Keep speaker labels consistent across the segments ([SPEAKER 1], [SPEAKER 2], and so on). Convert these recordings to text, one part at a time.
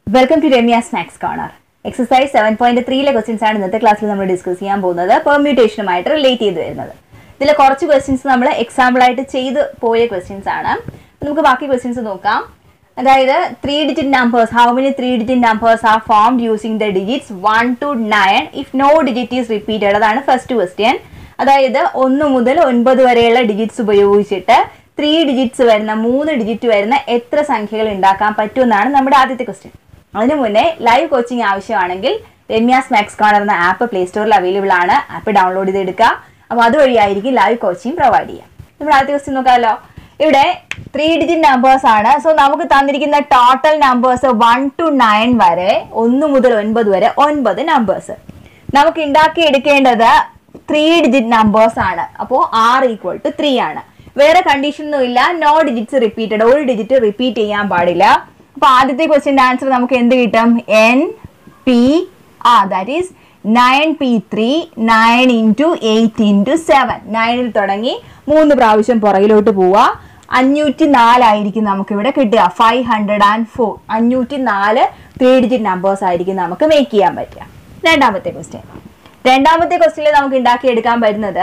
[SPEAKER 1] Welcome to Ramya snacks corner exercise seven point ത്രീയിലെ questions ആണ് ഇന്നത്തെ ക്ലാസ്സിൽ നമ്മൾ ഡിസ്കസ് ചെയ്യാൻ പോകുന്നത് പെർമ്യൂട്ടേഷനുമായിട്ട് റിലേറ്റ് ചെയ്ത് വരുന്നത് ഇതിൽ കുറച്ച് ക്വസ്റ്റ്യൻസ് നമ്മൾ എക്സാമ്പിൾ ആയിട്ട് ചെയ്ത് പോയ ക്വസ്റ്റ്യൻസ് ആണ് അപ്പൊ നമുക്ക് ബാക്കി ക്വസ്റ്റ്യൻസ് നോക്കാം അതായത് three digit numbers how many three digit numbers are formed using the digits one two nine if no digit is repeated അതാണ് ഫസ്റ്റ് ക്വസ്റ്റ്യൻ അതായത് ഒന്ന് മുതൽ ഒൻപത് വരെയുള്ള ഡിജിറ്റ്സ് ഉപയോഗിച്ചിട്ട് ത്രീ ഡിജിറ്റ്സ് വരുന്ന മൂന്ന് ഡിജിറ്റ് വരുന്ന എത്ര സംഖ്യകൾ ഉണ്ടാക്കാൻ പറ്റുമെന്നാണ് നമ്മുടെ ആദ്യത്തെ ക്വസ്റ്റ്യൻ അതിനു മുന്നേ ലൈവ് കോച്ചിങ് ആവശ്യമാണെങ്കിൽ രമ്യാസ് മാക്സ് കോർണർ എന്ന ആപ്പ് പ്ലേ സ്റ്റോറിൽ അവൈലബിൾ ആണ് ആപ്പ് ഡൗൺലോഡ് ചെയ്തെടുക്കുക അപ്പോൾ അതുവഴിയായിരിക്കും ലൈവ് കോച്ചിങ് പ്രൊവൈഡ് ചെയ്യുക നമ്മുടെ ആദ്യത്തെ ക്വസ്റ്റ്യൻ നോക്കാമല്ലോ ഇവിടെ ത്രീ ഡിജിറ്റ് നമ്പേഴ്സ് ആണ് സോ നമുക്ക് തന്നിരിക്കുന്ന total numbers one two nine വരെ ഒന്ന് മുതൽ ഒൻപത് വരെ ഒൻപത് നമ്പേഴ്സ് നമുക്ക് ഉണ്ടാക്കി എടുക്കേണ്ടത് ത്രീ ഡിജിറ്റ് നമ്പേഴ്സ് ആണ് അപ്പോൾ ആർ ഈക്വൽ ടു ത്രീ ആണ് വേറെ കണ്ടീഷൻ ഒന്നും ഇല്ല നോ ഡിജിറ്റ്സ് റിപ്പീറ്റഡ് ഒരു ഡിജിറ്റ് റിപ്പീറ്റ് ചെയ്യാൻ പാടില്ല അപ്പൊ ആദ്യത്തെ ക്വസ്റ്റ്യൻ്റെ ആൻസർ നമുക്ക് എന്ത് കിട്ടും എൻ പി ആ that is nine P three nine into eight into seven നയനിൽ തുടങ്ങി മൂന്ന് പ്രാവശ്യം പുറകിലോട്ട് പോവുക അഞ്ഞൂറ്റി നാലായിരിക്കും നമുക്ക് ഇവിടെ കിട്ടുക ഫൈവ് ഹൺഡ്രഡ് ആൻഡ് ഫോർ അഞ്ഞൂറ്റി നാല് ത്രീ ഡിജിറ്റ് നമ്പേഴ്സ് ആയിരിക്കും നമുക്ക് മേക്ക് ചെയ്യാൻ പറ്റുക രണ്ടാമത്തെ ക്വസ്റ്റ്യൻ രണ്ടാമത്തെ ക്വസ്റ്റ്യനിൽ നമുക്ക് ഉണ്ടാക്കിയെടുക്കാൻ പറ്റുന്നത്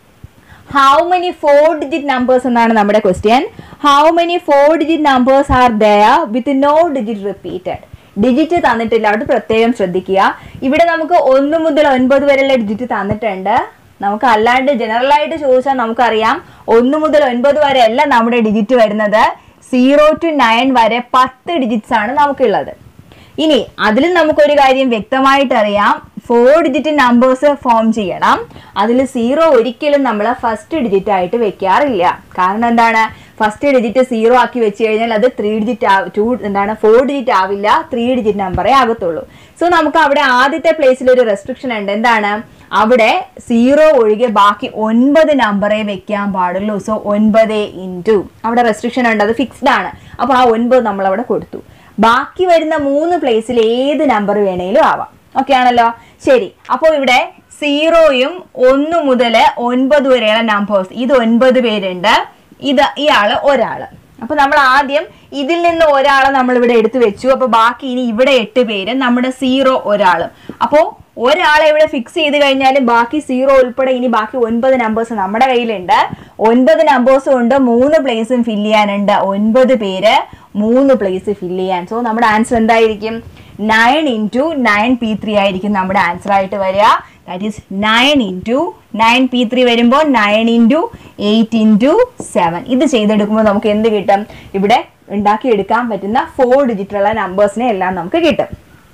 [SPEAKER 1] how many four digit numbers എന്നാണ് നമ്മുടെ question how many four digit numbers are there with no digit repeated digit തന്നിട്ടില്ല അവിടെ പ്രത്യേകം ശ്രദ്ധിക്കുക ഇവിടെ നമുക്ക് ഒന്ന് മുതൽ ഒൻപത് വരെയുള്ള ഡിജിറ്റ് തന്നിട്ടുണ്ട് നമുക്ക് അല്ലാണ്ട് ജനറൽ ആയിട്ട് ചോദിച്ചാൽ നമുക്കറിയാം ഒന്ന് മുതൽ ഒൻപത് വരെ അല്ല നമ്മുടെ ഡിജിറ്റ് വരുന്നത് സീറോ ടു നയൻ വരെ പത്ത് ഡിജിറ്റ്സ് ആണ് നമുക്കുള്ളത് ഇനി അതിൽ നമുക്കൊരു കാര്യം വ്യക്തമായിട്ട് അറിയാം ഫോർ ഡിജിറ്റ് നമ്പേഴ്സ് ഫോം ചെയ്യണം അതിൽ സീറോ ഒരിക്കലും നമ്മൾ ഫസ്റ്റ് ഡിജിറ്റ് ആയിട്ട് വെക്കാറില്ല കാരണം എന്താണ് ഫസ്റ്റ് ഡിജിറ്റ് സീറോ ആക്കി വെച്ച് കഴിഞ്ഞാൽ അത് ത്രീ ഡിജിറ്റ് ടു എന്താണ് ഫോർ ഡിജിറ്റ് ആവില്ല ത്രീ ഡിജിറ്റ് നമ്പറേ ആകത്തുള്ളൂ സോ നമുക്ക് അവിടെ ആദ്യത്തെ പ്ലേസിൽ ഒരു റെസ്ട്രിക്ഷൻ ഉണ്ട് എന്താണ് അവിടെ സീറോ ഒഴികെ ബാക്കി ഒൻപത് നമ്പറേ വെക്കാൻ പാടുള്ളൂ സോ ഒൻപത് ഇൻറ്റു അവിടെ റെസ്ട്രിക്ഷൻ ഉണ്ട് അത് ഫിക്സ്ഡ് ആണ് അപ്പോൾ ആ ഒൻപത് നമ്മൾ അവിടെ കൊടുത്തു ബാക്കി വരുന്ന മൂന്ന് പ്ലേസിൽ ഏത് നമ്പർ വേണേലും ആവാം ഓക്കെ ആണല്ലോ ശരി അപ്പോൾ ഇവിടെ സീറോയും ഒന്ന് മുതൽ ഒൻപത് വരെയുള്ള നമ്പേഴ്സ് ഇത് ഒൻപത് പേരുണ്ട് ഇത് ഇയാള് ഒരാള് അപ്പൊ നമ്മൾ ആദ്യം ഇതിൽ നിന്ന് ഒരാളെ നമ്മൾ ഇവിടെ എടുത്തു വെച്ചു അപ്പൊ ബാക്കി ഇനി ഇവിടെ എട്ട് പേര് നമ്മുടെ സീറോ ഒരാളും അപ്പോ ഒരാളെ ഇവിടെ ഫിക്സ് ചെയ്ത് കഴിഞ്ഞാൽ ബാക്കി സീറോ ഉൾപ്പെടെ ഇനി ബാക്കി ഒൻപത് നമ്പേഴ്സ് നമ്മുടെ കയ്യിലുണ്ട് ഒൻപത് നമ്പേഴ്സ് കൊണ്ട് മൂന്ന് പ്ലേസും ഫില്ല് ചെയ്യാനുണ്ട് ഒൻപത് പേര് മൂന്ന് പ്ലേസ് ഫില്ല് ചെയ്യാൻ സോ നമ്മുടെ ആൻസർ എന്തായിരിക്കും nine into nine P three ആയിരിക്കും നമ്മുടെ ആൻസർ ആയിട്ട് വരിക that is nine into nine P three വരുമ്പോൾ nine into eight into seven ഇത് ചെയ്തെടുക്കുമ്പോൾ നമുക്ക് എന്ത് കിട്ടും ഇവിടെ ഉണ്ടാക്കിയെടുക്കാൻ പറ്റുന്ന ഫോർ ഡിജിറ്റുള്ള നമ്പേഴ്സിനെ എല്ലാം നമുക്ക് കിട്ടും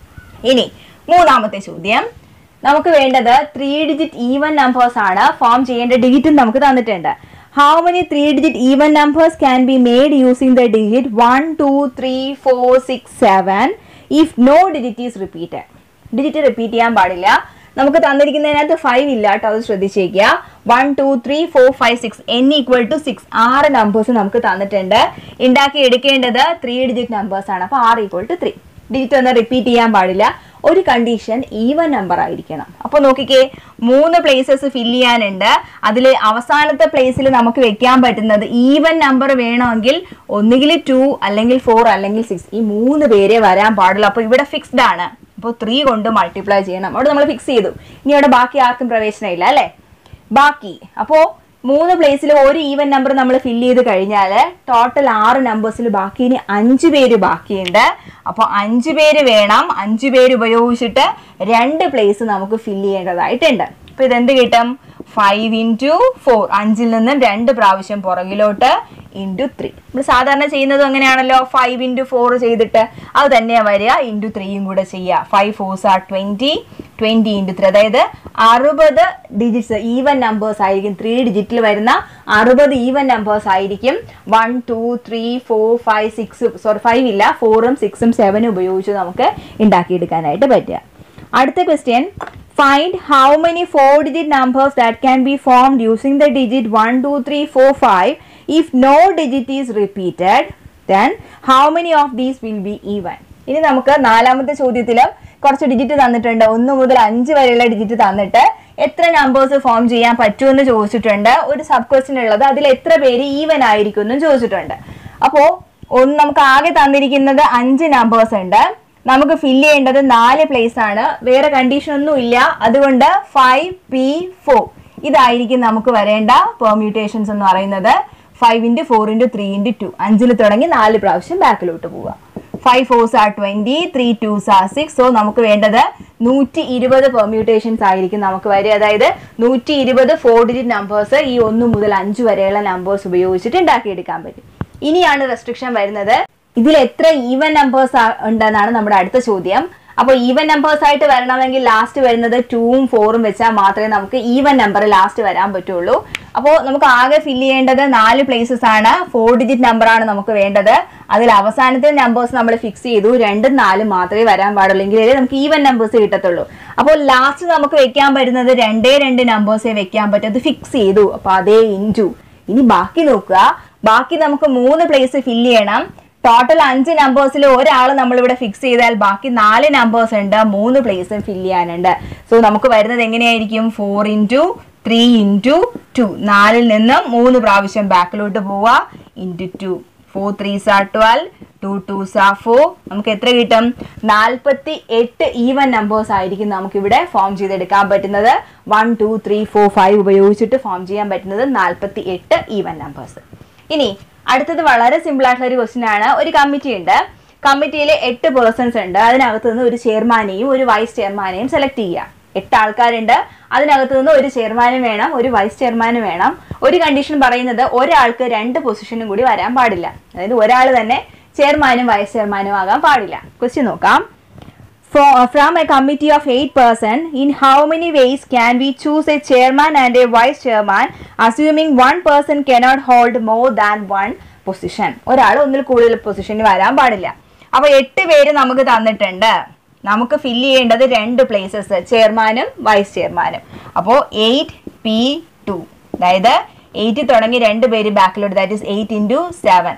[SPEAKER 1] ഇനി മൂന്നാമത്തെ ചോദ്യം നമുക്ക് വേണ്ടത് ത്രീ ഡിജിറ്റ് ഈവൻ നമ്പേഴ്സ് ആണ് ഫോം ചെയ്യേണ്ട ഡിജിറ്റും നമുക്ക് തന്നിട്ടുണ്ട് how many three digit even numbers can be made using the digit one two three four six seven if no digit is repeated digit repeat ചെയ്യാൻ പാടില്ല നമുക്ക് തന്നിരിക്കുന്നതിനകത്ത് ഫൈവ് ഇല്ല കേട്ടോ അത് ശ്രദ്ധിച്ചേക്കുക one two three four five six N equal to six ആറ് numbers നമുക്ക് തന്നിട്ടുണ്ട് ഉണ്ടാക്കി എടുക്കേണ്ടത് ത്രീ ഡിജിറ്റ് നമ്പേഴ്സ് ആണ് അപ്പോൾ ആറ് ഈക്വൽ ടു ത്രീ ഡിജിറ്റ് ഒന്നും റിപ്പീറ്റ് ചെയ്യാൻ പാടില്ല ഒരു കണ്ടീഷൻ ഈവൻ നമ്പർ ആയിരിക്കണം അപ്പോൾ നോക്കിക്കേ മൂന്ന് പ്ലേസസ് ഫില്ല് ചെയ്യാനുണ്ട് അതിൽ അവസാനത്തെ പ്ലേസിൽ നമുക്ക് വെക്കാൻ പറ്റുന്നത് ഈവൻ നമ്പർ വേണമെങ്കിൽ ഒന്നുകിൽ ടു അല്ലെങ്കിൽ ഫോർ അല്ലെങ്കിൽ സിക്സ് ഈ മൂന്ന് പേരെ വരാൻ പാടുള്ളൂ അപ്പോൾ ഇവിടെ ഫിക്സ്ഡ് ആണ് അപ്പോൾ ത്രീ കൊണ്ട് മൾട്ടിപ്ലൈ ചെയ്യണം അവിടെ നമ്മൾ ഫിക്സ് ചെയ്തു ഇനി അവിടെ ബാക്കി ആർക്കും പ്രവേശനം ഇല്ല അല്ലേ ബാക്കി അപ്പോൾ മൂന്ന് പ്ലേസിൽ ഒരു ഈവൻ നമ്പർ നമ്മൾ ഫില്ല് ചെയ്ത് കഴിഞ്ഞാൽ ടോട്ടൽ ആറ് നമ്പേഴ്സിൽ ബാക്കി ഇനി അഞ്ച് പേര് ബാക്കിയുണ്ട് അപ്പോൾ അഞ്ച് പേര് വേണം അഞ്ച് പേര് ഉപയോഗിച്ചിട്ട് രണ്ട് പ്ലേസ് നമുക്ക് ഫില്ല് ചെയ്യേണ്ടതായിട്ടുണ്ട് അപ്പോൾ ഇതെന്ത് കിട്ടും ഫൈവ് ഇൻറ്റു ഫോർ അഞ്ചിൽ നിന്നും രണ്ട് പ്രാവശ്യം പുറകിലോട്ട് ഇൻറ്റു ത്രീ നമ്മൾ സാധാരണ ചെയ്യുന്നത് അങ്ങനെയാണല്ലോ ഫൈവ് ഇൻറ്റു ഫോർ ചെയ്തിട്ട് അത് തന്നെയാണ് വരിക ഇൻറ്റു ത്രീയും കൂടെ ചെയ്യുക five fours are twenty twenty into three അതായത് അറുപത് ഡിജിറ്റ്സ് ഈവൻ നമ്പേഴ്സ് ആയിരിക്കും ത്രീ ഡിജിറ്റിൽ വരുന്ന അറുപത് ഈവൻ നമ്പേഴ്സ് ആയിരിക്കും one two three four five six sorry five ഇല്ല ഫോറും സിക്സും സെവനും ഉപയോഗിച്ച് നമുക്ക് ഉണ്ടാക്കിയെടുക്കാനായിട്ട് പറ്റുക അടുത്ത question find how many four digit numbers that can be formed using the digit 1 2 3 4 5 if no digit is repeated then how many of these will be even ഇനി നമുക്ക് നാലാമത്തെ ചോദ്യത്തിൽ കുറച്ച് ഡിജിറ്റ് തന്നിട്ടുണ്ട് ഒന്ന് മുതൽ അഞ്ച് വരെയുള്ള ഡിജിറ്റ് തന്നിട്ട് എത്ര നമ്പേഴ്സ് ഫോം ചെയ്യാൻ പറ്റുമെന്ന് ചോദിച്ചിട്ടുണ്ട് ഒരു സബ് ക്വസ്റ്റ്യൻ ഉള്ളത് അതിൽ എത്ര പേര് ഈവൻ ആയിരിക്കും എന്നും ചോദിച്ചിട്ടുണ്ട് അപ്പോൾ ഒന്ന് നമുക്ക് ആകെ തന്നിരിക്കുന്നത് അഞ്ച് നമ്പേഴ്സ് ഉണ്ട് നമുക്ക് ഫില്ല് ചെയ്യേണ്ടത് നാല് പ്ലേസ് ആണ് വേറെ കണ്ടീഷൻ ഒന്നും ഇല്ല അതുകൊണ്ട് ഫൈവ് പി ഫോർ ഇതായിരിക്കും നമുക്ക് വരേണ്ട പെർമ്യൂട്ടേഷൻസ് എന്ന് പറയുന്നത് five into four into three into two അഞ്ചിൽ തുടങ്ങി നാല് പ്രാവശ്യം ബാക്കിലോട്ട് പോവുക five fours are twenty three twos are six so നമുക്ക് വേണ്ടത് നൂറ്റി ഇരുപത് പെർമ്യൂട്ടേഷൻസ് ആയിരിക്കും നമുക്ക് വരിക അതായത് നൂറ്റി ഇരുപത് ഫോർ ഡിജിറ്റ് നമ്പേഴ്സ് ഈ ഒന്ന് മുതൽ അഞ്ച് വരെയുള്ള നമ്പേഴ്സ് ഉപയോഗിച്ചിട്ട് ഉണ്ടാക്കിയെടുക്കാൻ പറ്റും ഇനിയാണ് റെസ്ട്രിക്ഷൻ വരുന്നത് ഇതിൽ എത്ര ഈവൻ നമ്പേഴ്സ് ഉണ്ടെന്നാണ് നമ്മുടെ അടുത്ത ചോദ്യം അപ്പോൾ ഈവൻ നമ്പേഴ്സ് ആയിട്ട് വരണമെങ്കിൽ ലാസ്റ്റ് വരുന്നത് ടൂവും ഫോറും വെച്ചാൽ മാത്രമേ നമുക്ക് ഈവൻ നമ്പർ ലാസ്റ്റ് വരാൻ പറ്റുള്ളൂ അപ്പോൾ നമുക്ക് ആകെ ഫില്ല് ചെയ്യേണ്ടത് നാല് പ്ലേസസ് ആണ് ഫോർ ഡിജിറ്റ് നമ്പർ ആണ് നമുക്ക് വേണ്ടത് അതിൽ അവസാനത്തെ നമ്പേഴ്സ് നമ്മൾ ഫിക്സ് ചെയ്തു രണ്ടും നാലും മാത്രമേ വരാൻ പാടുള്ളൂ എങ്കിലേ നമുക്ക് ഈവൻ നമ്പേഴ്സ് കിട്ടത്തുള്ളൂ അപ്പോൾ ലാസ്റ്റ് നമുക്ക് വെക്കാൻ പറ്റുന്നത് രണ്ടേ രണ്ട് നമ്പേഴ്സേ വെക്കാൻ പറ്റും അത് ഫിക്സ് ചെയ്തു അപ്പോൾ അതേ ഇൻറ്റു ഇനി ബാക്കി നോക്കുക ബാക്കി നമുക്ക് മൂന്ന് പ്ലേസ് ഫില്ല് ചെയ്യണം ടോട്ടൽ അഞ്ച് നമ്പേഴ്സിൽ ഒരാൾ നമ്മളിവിടെ ഫിക്സ് ചെയ്താൽ ബാക്കി നാല് നമ്പേഴ്സ് ഉണ്ട് മൂന്ന് പ്ലേസും ഫില്ല് ചെയ്യാനുണ്ട് സോ നമുക്ക് വരുന്നത് എങ്ങനെയായിരിക്കും four into three into two നാലിൽ നിന്നും മൂന്ന് പ്രാവശ്യം ബാക്കിലോട്ട് പോവുക into two four three are twelve two two are four നമുക്ക് എത്ര കിട്ടും നാൽപ്പത്തി എട്ട് ഈവൻ നമ്പേഴ്സ് ആയിരിക്കും നമുക്കിവിടെ ഫോം ചെയ്തെടുക്കാൻ പറ്റുന്നത് one two three four five ഉപയോഗിച്ചിട്ട് ഫോം ചെയ്യാൻ പറ്റുന്നത് നാൽപ്പത്തി എട്ട് ഈവൻ നമ്പേഴ്സ് ഇനി അടുത്തത് വളരെ സിമ്പിൾ ആയിട്ടുള്ള ഒരു ക്വസ്റ്റ്യൻ ആണ് ഒരു കമ്മിറ്റി ഉണ്ട് കമ്മിറ്റിയിൽ എട്ട് പേഴ്സൺസ് ഉണ്ട് അതിനകത്ത് നിന്ന് ഒരു ചെയർമാനെയും ഒരു വൈസ് ചെയർമാനെയും സെലക്ട് ചെയ്യുക എട്ട് ആൾക്കാരുണ്ട് അതിനകത്ത് നിന്ന് ഒരു ചെയർമാനും വേണം ഒരു വൈസ് ചെയർമാനും വേണം ഒരു കണ്ടീഷൻ പറയുന്നത് ഒരാൾക്ക് രണ്ട് പൊസിഷനും കൂടി വരാൻ പാടില്ല അതായത് ഒരാൾ തന്നെ ചെയർമാനും വൈസ് ചെയർമാനും ആകാൻ പാടില്ല ക്വസ്റ്റ്യൻ നോക്കാം For, from a committee of eight person, in how many ways can we choose a chairman and a vice chairman, assuming one person cannot hold more than one position? ഒരാൾ ഒന്നിൽ കൂടുതൽ പൊസിഷനിൽ വരാൻ പാടില്ല അപ്പൊ എട്ട് പേര് നമുക്ക് തന്നിട്ടുണ്ട് നമുക്ക് ഫില്ല് ചെയ്യേണ്ടത് രണ്ട് പ്ലേസസ് ചെയർമാനും വൈസ് ചെയർമാനും അപ്പോൾ എയ്റ്റ് പി ടു അതായത് എയ്റ്റ് തുടങ്ങി രണ്ട് പേര് ബാക്കിലോട്ട് that is eight into seven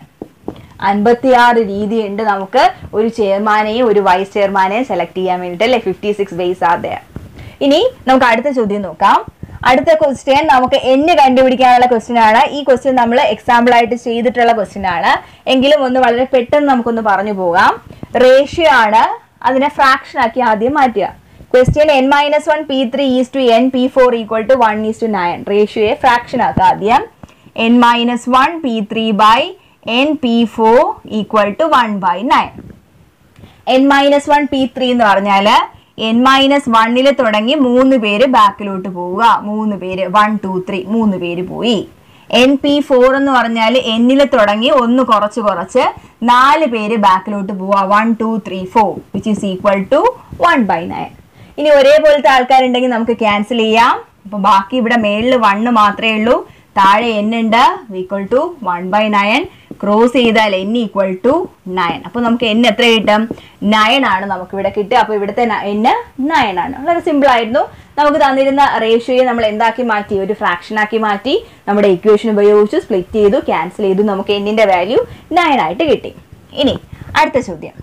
[SPEAKER 1] അൻപത്തിയാറ് രീതിയുണ്ട് നമുക്ക് ഒരു ചെയർമാനെയും ഒരു വൈസ് ചെയർമാനെയും സെലക്ട് ചെയ്യാൻ വേണ്ടിയിട്ട് അല്ലെ fifty six ways are there ഇനി നമുക്ക് അടുത്ത ചോദ്യം നോക്കാം അടുത്ത ക്വസ്റ്റ്യൻ നമുക്ക് എന്ന് കണ്ടുപിടിക്കാനുള്ള ക്വസ്റ്റ്യൻ ആണ് ഈ ക്വസ്റ്റ്യൻ നമ്മൾ എക്സാമ്പിൾ ആയിട്ട് ചെയ്തിട്ടുള്ള ക്വസ്റ്റ്യൻ ആണ് എങ്കിലും ഒന്ന് വളരെ പെട്ടെന്ന് നമുക്കൊന്ന് പറഞ്ഞു പോകാം റേഷ്യോ ആണ് അതിനെ ഫ്രാക്ഷൻ ആക്കി ആദ്യം മാറ്റുക question N minus one P three is to N P four equal to one is to nine റേഷ്യോയെ ഫ്രാക്ഷൻ ആക്കുക ആദ്യം N minus one P three by N P four equal to one by nine N minus one P three എന്ന് പറഞ്ഞാല് N minus വണ്ണിൽ തുടങ്ങി മൂന്ന് പേര് ബാക്കിലോട്ട് പോവുക മൂന്ന് പേര് വൺ ടു ത്രീ മൂന്ന് പേര് പോയി എൻ പി ഫോർ എന്ന് പറഞ്ഞാൽ എന്നിൽ തുടങ്ങി ഒന്ന് കുറച്ച് കുറച്ച് നാല് പേര് ബാക്കിലോട്ട് പോവുക one two three four which is equal to one by nine ഇനി ഒരേപോലത്തെ ആൾക്കാരുണ്ടെങ്കിൽ നമുക്ക് ക്യാൻസൽ ചെയ്യാം അപ്പൊ ബാക്കി ഇവിടെ മേളിൽ വണ്ണ് മാത്രമേ ഉള്ളൂ താഴെ എൻ ഉണ്ട് equal to one by nine cross ചെയ്താൽ എൻ ഈക്വൽ ടു നയൻ അപ്പൊ നമുക്ക് എൻ എത്ര കിട്ടും നയൻ ആണ് നമുക്ക് ഇവിടെ കിട്ടുക അപ്പൊ ഇവിടുത്തെ എൻ നയൻ ആണ് വളരെ സിമ്പിൾ ആയിരുന്നു നമുക്ക് തന്നിരുന്ന റേഷ്യോയെ നമ്മൾ എന്താക്കി മാറ്റി ഒരു ഫ്രാക്ഷൻ ആക്കി മാറ്റി നമ്മുടെ ഇക്വേഷൻ ഉപയോഗിച്ച് സ്പ്ലിറ്റ് ചെയ്തു ക്യാൻസൽ ചെയ്തു നമുക്ക് എന്നിന്റെ വാല്യൂ നയൻ ആയിട്ട് കിട്ടി ഇനി അടുത്ത ചോദ്യം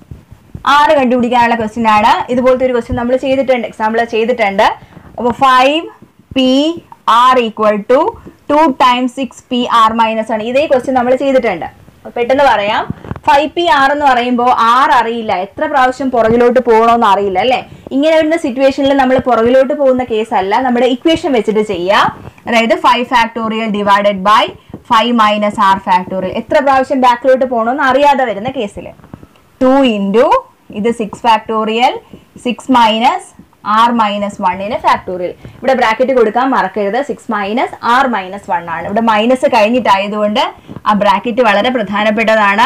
[SPEAKER 1] ആറ് കണ്ടുപിടിക്കാനുള്ള ക്വസ്റ്റ്യൻ ആണ് ഇതുപോലത്തെ ഒരു ക്വസ്റ്റ്യൻ നമ്മൾ ചെയ്തിട്ടുണ്ട് എക്സാമ്പിൾ ചെയ്തിട്ടുണ്ട് അപ്പോൾ five P R equal to two times six P R minus ആണ് ഇതേ ക്വസ്റ്റ്യൻ നമ്മൾ ചെയ്തിട്ടുണ്ട് അപ്പൊ പെട്ടെന്ന് പറയാം ഫൈവ് പി ആർ എന്ന് പറയുമ്പോൾ ആർ അറിയില്ല എത്ര പ്രാവശ്യം പുറകിലോട്ട് പോകണമെന്ന് അറിയില്ല അല്ലെ ഇങ്ങനെ വരുന്ന സിറ്റുവേഷനിൽ നമ്മൾ പുറകിലോട്ട് പോകുന്ന കേസ് അല്ല നമ്മുടെ ഇക്വേഷൻ വെച്ചിട്ട് ചെയ്യാം അതായത് five factorial divided by five minus R factorial എത്ര പ്രാവശ്യം ബാക്കിലോട്ട് പോകണമെന്ന് അറിയാതെ വരുന്ന കേസിൽ ടു ഇൻറ്റു ഇത് six factorial six minus R minus വണ്ണിന് ഫാക്ടോറിയൽ ഇവിടെ ബ്രാക്കറ്റ് കൊടുക്കാൻ മറക്കരുത് six minus R minus one ആണ് ഇവിടെ മൈനസ് കഴിഞ്ഞിട്ടായതുകൊണ്ട് ആ ബ്രാക്കറ്റ് വളരെ പ്രധാനപ്പെട്ടതാണ്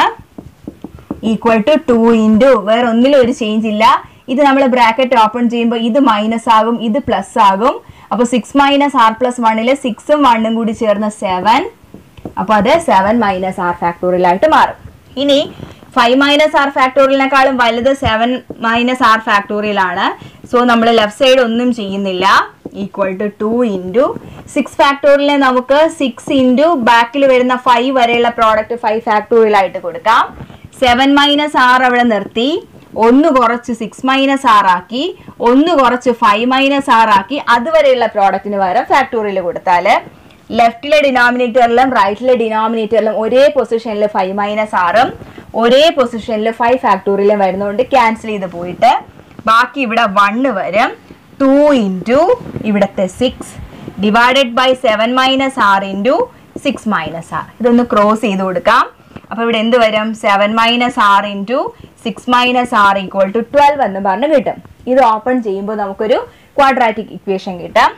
[SPEAKER 1] ഈക്വൽ ടു ടു ഇൻറ്റു വേറെ ഒന്നിലും ഒരു ചേഞ്ച് ഇല്ല ഇത് നമ്മൾ ബ്രാക്കറ്റ് ഓപ്പൺ ചെയ്യുമ്പോൾ ഇത് മൈനസ് ആകും ഇത് പ്ലസ് ആകും അപ്പോൾ സിക്സ് മൈനസ് ആർ പ്ലസ് വണ്ണിൽ സിക്സും വണ്ണും കൂടി ചേർന്ന് സെവൻ അപ്പോൾ അത് സെവൻ മൈനസ് ആർ ഫാക്ടോറിയൽ ആയിട്ട് മാറും ഇനി ഫൈവ് മൈനസ് ആർ ഫാക്ടോറിയലിനെക്കാളും വലുത് സെവൻ മൈനസ് ആർ ഫാക്ടോറിയൽ ആണ് സോ നമ്മൾ ലെഫ്റ്റ് സൈഡ് ഒന്നും ചെയ്യുന്നില്ല equal to two into six ഫാക്ടോറിയലിനെ നമുക്ക് സിക്സ് ഇൻറ്റു ബാക്കിൽ വരുന്ന ഫൈവ് വരെയുള്ള പ്രോഡക്റ്റ് ഫൈവ് ഫാക്ടോറിയൽ ആയിട്ട് കൊടുക്കാം സെവൻ മൈനസ് ആർ അവിടെ നിർത്തി ഒന്ന് കുറച്ച് സിക്സ് മൈനസ് ആർ ആക്കി ഒന്ന് കുറച്ച് ഫൈവ് മൈനസ് ആർ ആക്കി അതുവരെയുള്ള പ്രോഡക്റ്റിന് പകരം ഫാക്ടോറിയൽ കൊടുത്താൽ ലെഫ്റ്റിലെ ഡിനോമിനേറ്ററിലും റൈറ്റിലെ ഡിനോമിനേറ്ററിലും ഒരേ പൊസിഷനിൽ ഫൈവ് മൈനസ് ആറും ഒരേ പൊസിഷനിൽ ഫൈവ് ഫാക്ടോറിയലും വരുന്നതുകൊണ്ട് ക്യാൻസൽ ചെയ്ത് പോയിട്ട് ബാക്കി ഇവിടെ വണ്ണ് വരും ടു ഇൻറ്റു ഇവിടുത്തെ six divided by seven minus R into six minus R ഇതൊന്ന് ക്രോസ് ചെയ്ത് കൊടുക്കാം അപ്പോൾ ഇവിടെ എന്ത് വരും seven minus R into six minus R equal to twelve എന്ന് പറഞ്ഞ് കിട്ടും ഇത് ഓപ്പൺ ചെയ്യുമ്പോൾ നമുക്കൊരു ക്വാഡ്രാറ്റിക് ഇക്വേഷൻ കിട്ടാം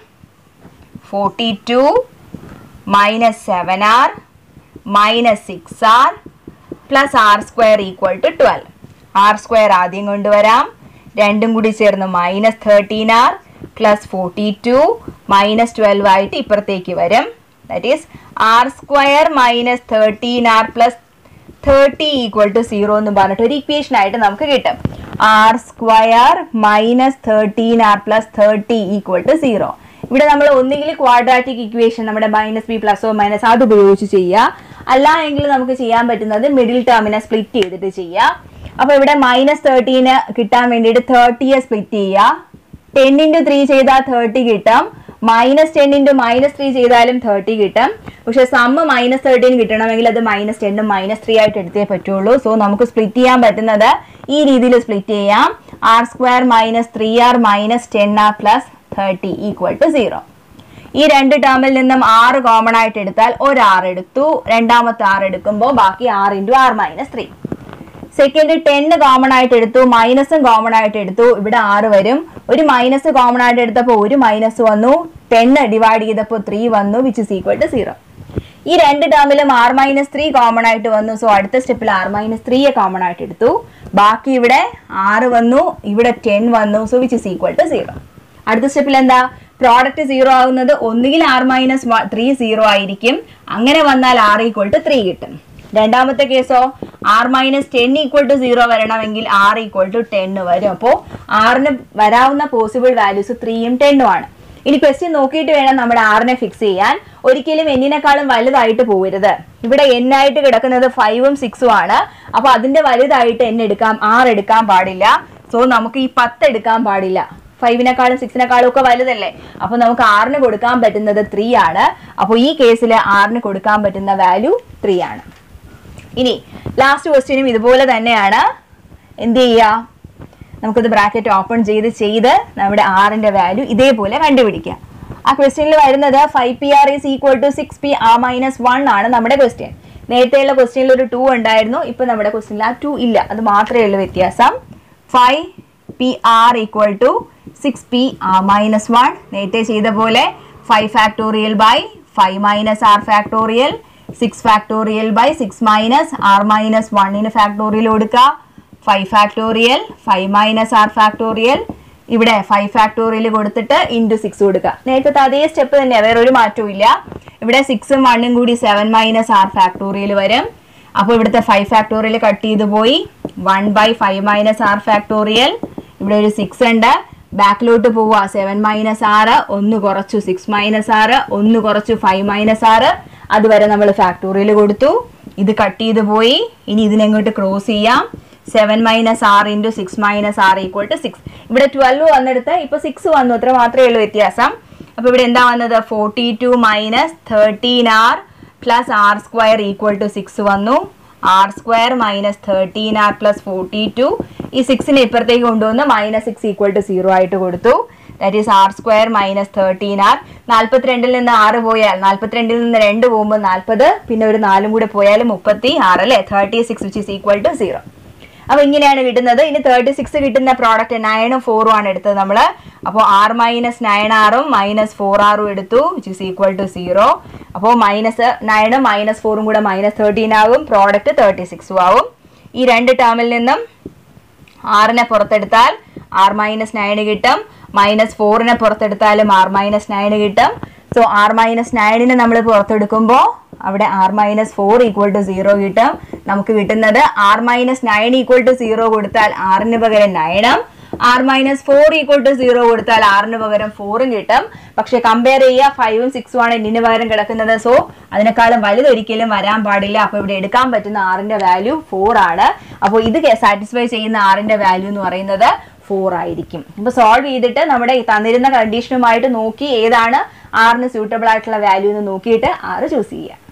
[SPEAKER 1] forty two minus seven R minus six R plus R square equal to twelve R square ആദ്യം കൊണ്ടുവരാം രണ്ടും കൂടി ചേർന്ന് minus thirteen R plus forty two minus twelve ആയിട്ട് ഇപ്പുറത്തേക്ക് വരും that is R square minus thirteen R plus thirty equal to zero എന്ന് പറഞ്ഞിട്ട് ഒരു ഇക്വേഷൻ ആയിട്ട് നമുക്ക് കിട്ടും R square minus thirteen R plus thirty equal to zero ഇവിടെ നമ്മൾ ഒന്നുകിൽ ക്വാഡ്രാറ്റിക് ഇക്വേഷൻ നമ്മുടെ മൈനസ് ബി പ്ലസോ മൈനസ് അത് ഉപയോഗിച്ച് ചെയ്യുക അല്ല എങ്കിൽ നമുക്ക് ചെയ്യാൻ പറ്റുന്നത് മിഡിൽ ടേമിനെ സ്പ്ലിറ്റ് ചെയ്തിട്ട് ചെയ്യാം അപ്പൊ ഇവിടെ മൈനസ് തേർട്ടീന് കിട്ടാൻ വേണ്ടിയിട്ട് തേർട്ടിയെ സ്പ്ലിറ്റ് ചെയ്യുക ടെൻ ഇൻറ്റു ത്രീ ചെയ്താൽ തേർട്ടി കിട്ടും minus ten into minus three ചെയ്താലും തേർട്ടി കിട്ടും പക്ഷെ സമ്മ് മൈനസ് തേർട്ടീൻ കിട്ടണമെങ്കിൽ അത് മൈനസ് ടെന്നും മൈനസ് ത്രീ ആയിട്ട് എടുത്തേ പറ്റുള്ളൂ സോ നമുക്ക് സ്പ്ലിറ്റ് ചെയ്യാൻ പറ്റുന്നത് ഈ രീതിയിൽ സ്പ്ലിറ്റ് ചെയ്യാം R square minus three R minus ten R plus thirty equal to zero ഈ രണ്ട് ടേമിൽ നിന്നും ആറ് കോമൺ ആയിട്ട് എടുത്താൽ ഒരു ആറ് എടുത്തു രണ്ടാമത്തെ ആറ് എടുക്കുമ്പോൾ ബാക്കി R into R minus three second ten common ആയിട്ട് എടുത്തു മൈനസും കോമൺ ആയിട്ട് എടുത്തു ഇവിടെ ആറ് വരും ഒരു മൈനസ് കോമൺ ആയിട്ട് എടുത്തപ്പോൾ ഒരു മൈനസ് വന്നു ടെന്ന് ഡിവൈഡ് ചെയ്തപ്പോൾ ത്രീ വന്നു which is equal to zero ഈ രണ്ട് ടേമിലും ആർ മൈനസ് ത്രീ കോമൺ ആയിട്ട് വന്നു സോ അടുത്ത സ്റ്റെപ്പിൽ ആർ മൈനസ് ത്രീയെ കോമൺ ആയിട്ട് എടുത്തു ബാക്കി ഇവിടെ ആറ് വന്നു ഇവിടെ ടെൻ വന്നു so which is equal to zero അടുത്ത സ്റ്റെപ്പിൽ എന്താ പ്രോഡക്റ്റ് സീറോ ആകുന്നത് ഒന്നുകിൽ ആർ മൈനസ് ത്രീ സീറോ ആയിരിക്കും അങ്ങനെ വന്നാൽ ആർ ഈക്വൽ ടു ത്രീ കിട്ടും രണ്ടാമത്തെ കേസോ R minus ten equal to zero വരണമെങ്കിൽ ആർ ഈക്വൽ ടു ടെൻ വരും അപ്പോൾ ആറിന് വരാവുന്ന പോസിബിൾ വാല്യൂസ് ത്രീയും ടെന്നും ആണ് ഇനി ക്വസ്റ്റ്യൻ നോക്കിയിട്ട് വേണം നമ്മുടെ ആറിനെ ഫിക്സ് ചെയ്യാൻ ഒരിക്കലും എന്നിനേക്കാളും വലുതായിട്ട് പോകരുത് ഇവിടെ എൻ ആയിട്ട് കിടക്കുന്നത് ഫൈവും സിക്സും ആണ് അപ്പൊ അതിന്റെ വലുതായിട്ട് എൻ എടുക്കാം ആർ എടുക്കാൻ പാടില്ല സോ നമുക്ക് ഈ പത്ത് എടുക്കാൻ പാടില്ല ഫൈവിനേക്കാളും സിക്സിനേക്കാളും ഒക്കെ വലുതല്ലേ അപ്പൊ നമുക്ക് ആറിന് കൊടുക്കാൻ പറ്റുന്നത് ത്രീ ആണ് അപ്പോൾ ഈ കേസിൽ ആറിന് കൊടുക്കാൻ പറ്റുന്ന വാല്യൂ ത്രീ ആണ് ഇനി ലാസ്റ്റ് ക്വസ്റ്റ്യനും ഇതുപോലെ തന്നെയാണ് എന്ത് ചെയ്യുക നമുക്കത് ബ്രാക്കറ്റ് ഓപ്പൺ ചെയ്ത് ചെയ്ത് നമ്മുടെ ആറിന്റെ വാല്യൂ ഇതേപോലെ കണ്ടുപിടിക്കാം ആ ക്വസ്റ്റ്യനിൽ വരുന്നത് five P R is equal to six P R minus one ആണ് നമ്മുടെ ക്വസ്റ്റ്യൻ നേരത്തെയുള്ള ക്വസ്റ്റ്യനിൽ ഒരു ടു ഉണ്ടായിരുന്നു ഇപ്പൊ നമ്മുടെ ക്വസ്റ്റ്യനിൽ ആ ടു ഇല്ല അത് മാത്രമേ ഉള്ളൂ വ്യത്യാസം five P R equal to six P R minus one നേരത്തെ ചെയ്ത പോലെ five factorial by five minus R factorial six factorial by six minus R minus വണ്ണിന് ഫാക്ടോറിയൽ കൊടുക്കുക five factorial five minus R factorial ഇവിടെ five factorial കൊടുത്തിട്ട് into six കൊടുക്കുക നേരത്തെ അതേ സ്റ്റെപ്പ് തന്നെയാണ് വേറെ ഒരു മാറ്റവും ഇല്ല ഇവിടെ സിക്സും വണ്ണും കൂടി സെവൻ മൈനസ് ആർ ഫാക്ടോറിയൽ വരും അപ്പോൾ ഇവിടുത്തെ ഫൈവ് ഫാക്ടോറിയൽ കട്ട് ചെയ്ത് പോയി one by five minus R factorial ഇവിടെ ഒരു സിക്സ് ഉണ്ട് ബാക്കിലോട്ട് പോവുക സെവൻ മൈനസ് ആറ് ഒന്ന് കുറച്ചു സിക്സ് മൈനസ് ആറ് ഒന്ന് കുറച്ചു ഫൈവ് മൈനസ് ആറ് അതുവരെ നമ്മൾ ഫാക്ടോറിയൽ കൊടുത്തു ഇത് കട്ട് ചെയ്ത് പോയി ഇനി ഇതിനെങ്ങോട്ട് ക്രോസ് ചെയ്യാം seven minus R into six minus R equal to six ഇവിടെ ട്വൽവ് വന്നെടുത്ത് ഇപ്പൊ സിക്സ് വന്നു അത്ര മാത്രമേ ഉള്ളൂ വ്യത്യാസം അപ്പൊ ഇവിടെ എന്താ വന്നത് forty two minus thirteen R plus R square equal to six വന്നു R square minus thirteen R plus forty two ഈ സിക്സിനെ ഇപ്പുറത്തേക്ക് കൊണ്ടുവന്ന് minus six equal to zero ആയിട്ട് കൊടുത്തു that is R square minus thirteen R നാൽപ്പത്തിരണ്ടിൽ നിന്ന് ആറ് പോയാൽ നാൽപ്പത്തിരണ്ടിൽ നിന്ന് രണ്ട് പോകുമ്പോൾ നാൽപ്പത് പിന്നെ ഒരു നാലും കൂടെ പോയാൽ മുപ്പത്തി ആറ് അല്ലേ thirty six which is equal to zero അപ്പൊ ഇങ്ങനെയാണ് കിട്ടുന്നത് ഇനി തേർട്ടി സിക്സ് കിട്ടുന്ന പ്രോഡക്റ്റ് നയനും ഫോറും ആണ് എടുത്തത് നമ്മൾ അപ്പോൾ ആർ മൈനസ് നയൻ ആറും മൈനസ് ഫോർ ആറും എടുത്തു which is equal to zero അപ്പോൾ മൈനസ് നയനും മൈനസ് ഫോറും കൂടെ മൈനസ് തേർട്ടീൻ ആകും പ്രോഡക്റ്റ് തേർട്ടി സിക്സും ആവും ഈ രണ്ട് ടേമിൽ നിന്നും ആറിനെ പുറത്തെടുത്താൽ ആർ മൈനസ് നയന് കിട്ടും മൈനസ് ഫോറിനെ പുറത്തെടുത്താലും ആർ മൈനസ് നയന് കിട്ടും സോ ആർ മൈനസ് നയനിനെ നമ്മൾ പുറത്തെടുക്കുമ്പോൾ അവിടെ R minus four equal to zero കിട്ടും നമുക്ക് കിട്ടുന്നത് R minus nine equal to zero കൊടുത്താൽ ആറിന് പകരം നയനും R minus four equal to zero കൊടുത്താൽ ആറിന് പകരം ഫോറും കിട്ടും പക്ഷെ കമ്പയർ ചെയ്യുക ഫൈവും സിക്സും ആണ് എന്നിന് പകരം കിടക്കുന്നത് സോ അതിനേക്കാളും വലുതൊരിക്കലും വരാൻ പാടില്ല അപ്പോൾ ഇവിടെ എടുക്കാൻ പറ്റുന്ന ആറിന്റെ വാല്യൂ ഫോർ ആണ് അപ്പോൾ ഇത് സാറ്റിസ്ഫൈ ചെയ്യുന്ന ആറിന്റെ വാല്യൂ എന്ന് പറയുന്നത് ഫോർ ആയിരിക്കും അപ്പോൾ സോൾവ് ചെയ്തിട്ട് നമ്മുടെ ഈ തന്നിരുന്ന കണ്ടീഷനുമായിട്ട് നോക്കി ഏതാണ് ആറിന് സ്യൂട്ടബിൾ ആയിട്ടുള്ള വാല്യൂ എന്ന് നോക്കിയിട്ട് ആറ് ചൂസ് ചെയ്യുക